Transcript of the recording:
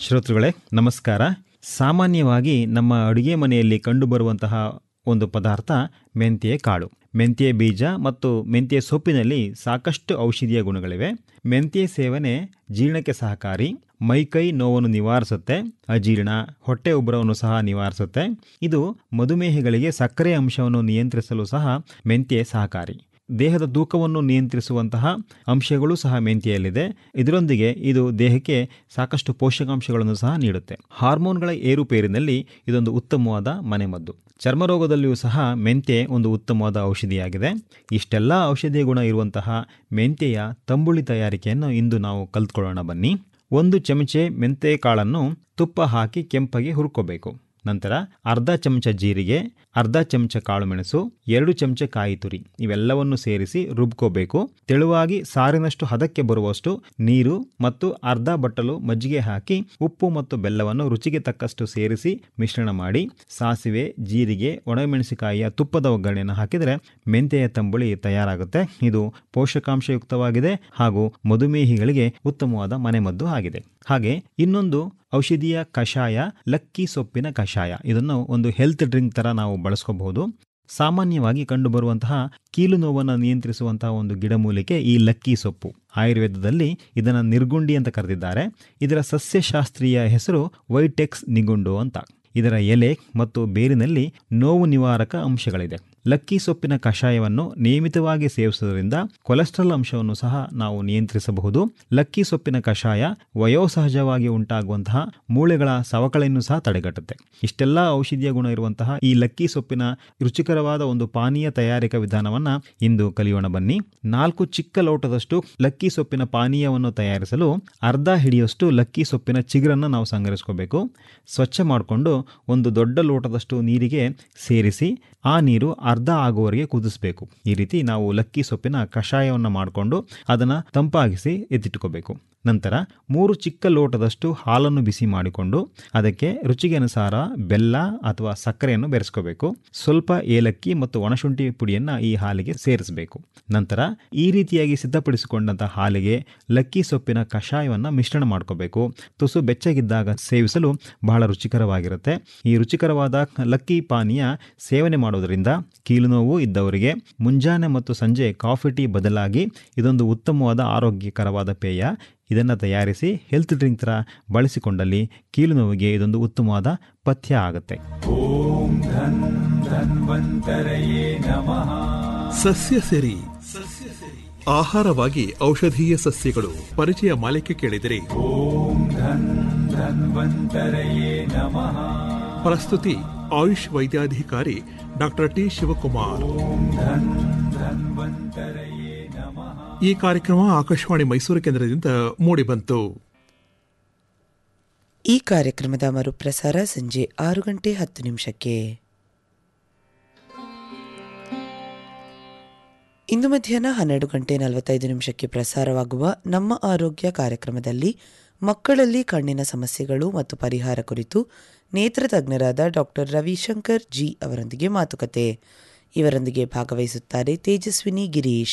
ಶ್ರೋತೃಗಳೇ ನಮಸ್ಕಾರ ಸಾಮಾನ್ಯವಾಗಿ ನಮ್ಮ ಅಡುಗೆ ಮನೆಯಲ್ಲಿ ಕಂಡುಬರುವಂತಹ ಒಂದು ಪದಾರ್ಥ ಮೆಂತ್ಯ ಕಾಳು ಮೆಂತ್ಯ ಬೀಜ ಮತ್ತು ಮೆಂತ್ಯ ಸೊಪ್ಪಿನಲ್ಲಿ ಸಾಕಷ್ಟು ಔಷಧೀಯ ಗುಣಗಳಿವೆ ಮೆಂತ್ಯ ಸೇವನೆ ಜೀರ್ಣಕ್ಕೆ ಸಹಕಾರಿ ಮೈಕೈ ನೋವನ್ನು ನಿವಾರಿಸುತ್ತೆ ಅಜೀರ್ಣ ಹೊಟ್ಟೆ ಉಬ್ಬರವನ್ನು ಸಹ ನಿವಾರಿಸುತ್ತೆ ಇದು ಮಧುಮೇಹಿಗಳಿಗೆ ಸಕ್ಕರೆ ಅಂಶವನ್ನು ನಿಯಂತ್ರಿಸಲು ಸಹ ಮೆಂತ್ಯ ಸಹಕಾರಿ ದೇಹದ ತೂಕವನ್ನು ನಿಯಂತ್ರಿಸುವಂತಹ ಅಂಶಗಳು ಸಹ ಮೆಂತ್ಯೆಯಲ್ಲಿದೆ ಇದರೊಂದಿಗೆ ಇದು ದೇಹಕ್ಕೆ ಸಾಕಷ್ಟು ಪೋಷಕಾಂಶಗಳನ್ನು ಸಹ ನೀಡುತ್ತೆ ಹಾರ್ಮೋನ್ಗಳ ಏರುಪೇರಿನಲ್ಲಿ ಇದೊಂದು ಉತ್ತಮವಾದ ಮನೆಮದ್ದು ಚರ್ಮರೋಗದಲ್ಲಿಯೂ ಸಹ ಮೆಂತ್ಯೆ ಒಂದು ಉತ್ತಮವಾದ ಔಷಧಿಯಾಗಿದೆ ಇಷ್ಟೆಲ್ಲ ಔಷಧೀಯ ಗುಣ ಇರುವಂತಹ ಮೆಂತ್ಯೆಯ ತಂಬುಳಿ ತಯಾರಿಕೆಯನ್ನು ಇಂದು ನಾವು ಕಲ್ತ್ಕೊಳ್ಳೋಣ ಬನ್ನಿ ಒಂದು ಚಮಚೆ ಮೆಂತೆ ಕಾಳನ್ನು ತುಪ್ಪ ಹಾಕಿ ಕೆಂಪಗೆ ಹುರ್ಕೋಬೇಕು ನಂತರ ಅರ್ಧ ಚಮಚ ಜೀರಿಗೆ ಅರ್ಧ ಚಮಚ ಕಾಳು ಮೆಣಸು ಎರಡು ಚಮಚ ಕಾಯಿ ತುರಿ ಇವೆಲ್ಲವನ್ನು ಸೇರಿಸಿ ರುಬ್ಕೋಬೇಕು ತೆಳುವಾಗಿ ಸಾರಿನಷ್ಟು ಹದಕ್ಕೆ ಬರುವಷ್ಟು ನೀರು ಮತ್ತು ಅರ್ಧ ಬಟ್ಟಲು ಮಜ್ಜಿಗೆ ಹಾಕಿ ಉಪ್ಪು ಮತ್ತು ಬೆಲ್ಲವನ್ನು ರುಚಿಗೆ ತಕ್ಕಷ್ಟು ಸೇರಿಸಿ ಮಿಶ್ರಣ ಮಾಡಿ ಸಾಸಿವೆ ಜೀರಿಗೆ ಒಣಮೆಣಸಿಕಾಯಿಯ ತುಪ್ಪದ ಒಗ್ಗರಣೆಯನ್ನು ಹಾಕಿದರೆ ಮೆಂತೆಯ ತಂಬುಳಿ ತಯಾರಾಗುತ್ತೆ ಇದು ಪೋಷಕಾಂಶಯುಕ್ತವಾಗಿದೆ ಹಾಗೂ ಮಧುಮೇಹಿಗಳಿಗೆ ಉತ್ತಮವಾದ ಮನೆಮದ್ದು ಆಗಿದೆ ಹಾಗೆ ಇನ್ನೊಂದು ಔಷಧೀಯ ಕಷಾಯ ಲಕ್ಕಿ ಸೊಪ್ಪಿನ ಕಷಾಯ ಇದನ್ನು ಒಂದು ಹೆಲ್ತ್ ಡ್ರಿಂಕ್ ತರ ನಾವು ಬಳಸ್ಕೋಬಹುದು ಸಾಮಾನ್ಯವಾಗಿ ಕಂಡುಬರುವಂತಹ ಕೀಲು ನೋವನ್ನು ನಿಯಂತ್ರಿಸುವಂತಹ ಒಂದು ಗಿಡಮೂಲಿಕೆ ಈ ಲಕ್ಕಿ ಸೊಪ್ಪು ಆಯುರ್ವೇದದಲ್ಲಿ ಇದನ್ನು ನಿರ್ಗುಂಡಿ ಅಂತ ಕರೆದಿದ್ದಾರೆ ಇದರ ಸಸ್ಯಶಾಸ್ತ್ರೀಯ ಹೆಸರು ವೈಟೆಕ್ಸ್ ನಿಗುಂಡು ಅಂತ ಇದರ ಎಲೆ ಮತ್ತು ಬೇರಿನಲ್ಲಿ ನೋವು ನಿವಾರಕ ಅಂಶಗಳಿದೆ ಲಕ್ಕಿ ಸೊಪ್ಪಿನ ಕಷಾಯವನ್ನು ನಿಯಮಿತವಾಗಿ ಸೇವಿಸುವುದರಿಂದ ಕೊಲೆಸ್ಟ್ರಾಲ್ ಅಂಶವನ್ನು ಸಹ ನಾವು ನಿಯಂತ್ರಿಸಬಹುದು ಲಕ್ಕಿ ಸೊಪ್ಪಿನ ಕಷಾಯ ವಯೋಸಹಜವಾಗಿ ಉಂಟಾಗುವಂತಹ ಮೂಳೆಗಳ ಸವಕಳಿಯನ್ನು ಸಹ ತಡೆಗಟ್ಟುತ್ತೆ ಇಷ್ಟೆಲ್ಲ ಔಷಧೀಯ ಗುಣ ಇರುವಂತಹ ಈ ಲಕ್ಕಿ ಸೊಪ್ಪಿನ ರುಚಿಕರವಾದ ಒಂದು ಪಾನೀಯ ತಯಾರಿಕಾ ವಿಧಾನವನ್ನ ಇಂದು ಕಲಿಯೋಣ ಬನ್ನಿ ನಾಲ್ಕು ಚಿಕ್ಕ ಲೋಟದಷ್ಟು ಲಕ್ಕಿ ಸೊಪ್ಪಿನ ಪಾನೀಯವನ್ನು ತಯಾರಿಸಲು ಅರ್ಧ ಹಿಡಿಯಷ್ಟು ಲಕ್ಕಿ ಸೊಪ್ಪಿನ ಚಿಗುರನ್ನು ನಾವು ಸಂಗ್ರಹಿಸ್ಕೋಬೇಕು ಸ್ವಚ್ಛ ಮಾಡಿಕೊಂಡು ಒಂದು ದೊಡ್ಡ ಲೋಟದಷ್ಟು ನೀರಿಗೆ ಸೇರಿಸಿ ಆ ನೀರು ಅರ್ಧ ಆಗುವವರೆಗೆ ಕುದಿಸಬೇಕು ಈ ರೀತಿ ನಾವು ಲಕ್ಕಿ ಸೊಪ್ಪಿನ ಕಷಾಯವನ್ನು ಮಾಡಿಕೊಂಡು ಅದನ್ನು ತಂಪಾಗಿಸಿ ಎತ್ತಿಟ್ಕೋಬೇಕು ನಂತರ ಮೂರು ಚಿಕ್ಕ ಲೋಟದಷ್ಟು ಹಾಲನ್ನು ಬಿಸಿ ಮಾಡಿಕೊಂಡು ಅದಕ್ಕೆ ರುಚಿಗೆ ಅನುಸಾರ ಬೆಲ್ಲ ಅಥವಾ ಸಕ್ಕರೆಯನ್ನು ಬೆರೆಸ್ಕೋಬೇಕು ಸ್ವಲ್ಪ ಏಲಕ್ಕಿ ಮತ್ತು ಒಣಶುಂಠಿ ಪುಡಿಯನ್ನು ಈ ಹಾಲಿಗೆ ಸೇರಿಸಬೇಕು ನಂತರ ಈ ರೀತಿಯಾಗಿ ಸಿದ್ಧಪಡಿಸಿಕೊಂಡಂಥ ಹಾಲಿಗೆ ಲಕ್ಕಿ ಸೊಪ್ಪಿನ ಕಷಾಯವನ್ನು ಮಿಶ್ರಣ ಮಾಡ್ಕೋಬೇಕು ತುಸು ಬೆಚ್ಚಗಿದ್ದಾಗ ಸೇವಿಸಲು ಬಹಳ ರುಚಿಕರವಾಗಿರುತ್ತೆ ಈ ರುಚಿಕರವಾದ ಲಕ್ಕಿ ಪಾನೀಯ ಸೇವನೆ ಮಾಡೋದರಿಂದ ಕೀಲು ನೋವು ಇದ್ದವರಿಗೆ ಮುಂಜಾನೆ ಮತ್ತು ಸಂಜೆ ಕಾಫಿ ಟೀ ಬದಲಾಗಿ ಇದೊಂದು ಉತ್ತಮವಾದ ಆರೋಗ್ಯಕರವಾದ ಪೇಯ ಇದನ್ನು ತಯಾರಿಸಿ ಹೆಲ್ತ್ ಡ್ರಿಂಕ್ ಥರ ಬಳಸಿಕೊಂಡಲ್ಲಿ ಕೀಲು ನೋವಿಗೆ ಇದೊಂದು ಉತ್ತಮವಾದ ಪಥ್ಯ ಆಗುತ್ತೆ ಸಸ್ಯ ಸೆರಿ ಆಹಾರವಾಗಿ ಔಷಧೀಯ ಸಸ್ಯಗಳು ಪರಿಚಯ ಮಾಲಿಕೆ ಕೇಳಿದಿರಿ ಪ್ರಸ್ತುತಿ ಆಯುಷ್ ವೈದ್ಯಾಧಿಕಾರಿ ಡಾಕ್ಟರ್ ಟಿ ಶಿವಕುಮಾರ್ ಈ ಕಾರ್ಯಕ್ರಮ ಆಕಾಶವಾಣಿ ಮೈಸೂರು ಕೇಂದ್ರದಿಂದ ಮೂಡಿಬಂತು ಈ ಕಾರ್ಯಕ್ರಮದ ಮರುಪ್ರಸಾರ ಸಂಜೆ ಆರು ಗಂಟೆ ಹತ್ತು ನಿಮಿಷಕ್ಕೆ ಇಂದು ಮಧ್ಯಾಹ್ನ ಹನ್ನೆರಡು ಗಂಟೆ ನಲವತ್ತೈದು ನಿಮಿಷಕ್ಕೆ ಪ್ರಸಾರವಾಗುವ ನಮ್ಮ ಆರೋಗ್ಯ ಕಾರ್ಯಕ್ರಮದಲ್ಲಿ ಮಕ್ಕಳಲ್ಲಿ ಕಣ್ಣಿನ ಸಮಸ್ಯೆಗಳು ಮತ್ತು ಪರಿಹಾರ ಕುರಿತು ನೇತ್ರ ತಜ್ಞರಾದ ಡಾಕ್ಟರ್ ರವಿಶಂಕರ್ ಜಿ ಅವರೊಂದಿಗೆ ಮಾತುಕತೆ ಇವರೊಂದಿಗೆ ಭಾಗವಹಿಸುತ್ತಾರೆ ತೇಜಸ್ವಿನಿ ಗಿರೀಶ್